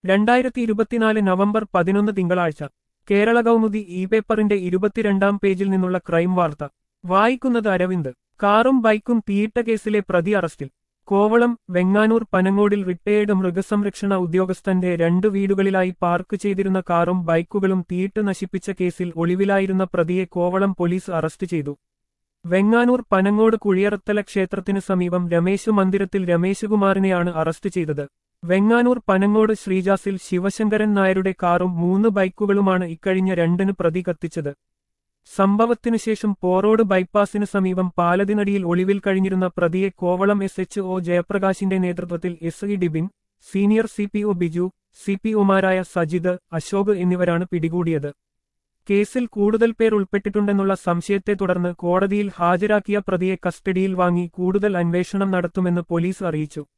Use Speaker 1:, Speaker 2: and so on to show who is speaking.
Speaker 1: രണ്ടായിരത്തി ഇരുപത്തിനാല് നവംബർ പതിനൊന്ന് തിങ്കളാഴ്ച കേരള കൗമുദി ഇ പേപ്പറിന്റെ ഇരുപത്തിരണ്ടാം പേജിൽ നിന്നുള്ള ക്രൈം വാർത്ത വായിക്കുന്നത് അരവിന്ദ് കാറും ബൈക്കും തീയിട്ട കേസിലെ പ്രതി അറസ്റ്റിൽ കോവളം വെങ്ങാനൂർ പനങ്ങോടിൽ റിട്ടയേർഡ് മൃഗസംരക്ഷണ ഉദ്യോഗസ്ഥന്റെ രണ്ടു വീടുകളിലായി പാർക്ക് ചെയ്തിരുന്ന കാറും ബൈക്കുകളും തീയിട്ട് നശിപ്പിച്ച കേസിൽ ഒളിവിലായിരുന്ന പ്രതിയെ കോവളം പോലീസ് അറസ്റ്റ് ചെയ്തു വെങ്ങാനൂർ പനങ്ങോട് കുഴിയറത്തല ക്ഷേത്രത്തിനു സമീപം രമേശു മന്ദിരത്തിൽ രമേശുകുമാറിനെയാണ് അറസ്റ്റ് ചെയ്തത് വെങ്ങാനൂർ പനങ്ങോട് ശ്രീജാസിൽ ശിവശങ്കരൻ നായരുടെ കാറും മൂന്ന് ബൈക്കുകളുമാണ് ഇക്കഴിഞ്ഞ രണ്ടിന് പ്രതി കത്തിച്ചത് സംഭവത്തിനുശേഷം പോറോഡ് ബൈപ്പാസിന് സമീപം പാലതിനടിയിൽ ഒളിവിൽ കഴിഞ്ഞിരുന്ന പ്രതിയെ കോവളം എസ് എച്ച് ഒ ജയപ്രകാശിന്റെ നേതൃത്വത്തിൽ S I Dibin senior C P O Biju C P ഒമാരായ സജിത് അശോക് എന്നിവരാണ് പിടികൂടിയത് കേസിൽ കൂടുതൽ പേർ ഉൾപ്പെട്ടിട്ടുണ്ടെന്നുള്ള സംശയത്തെ തുടർന്ന് കോടതിയിൽ ഹാജരാക്കിയ പ്രതിയെ കസ്റ്റഡിയിൽ വാങ്ങി കൂടുതൽ അന്വേഷണം നടത്തുമെന്ന് പോലീസ് അറിയിച്ചു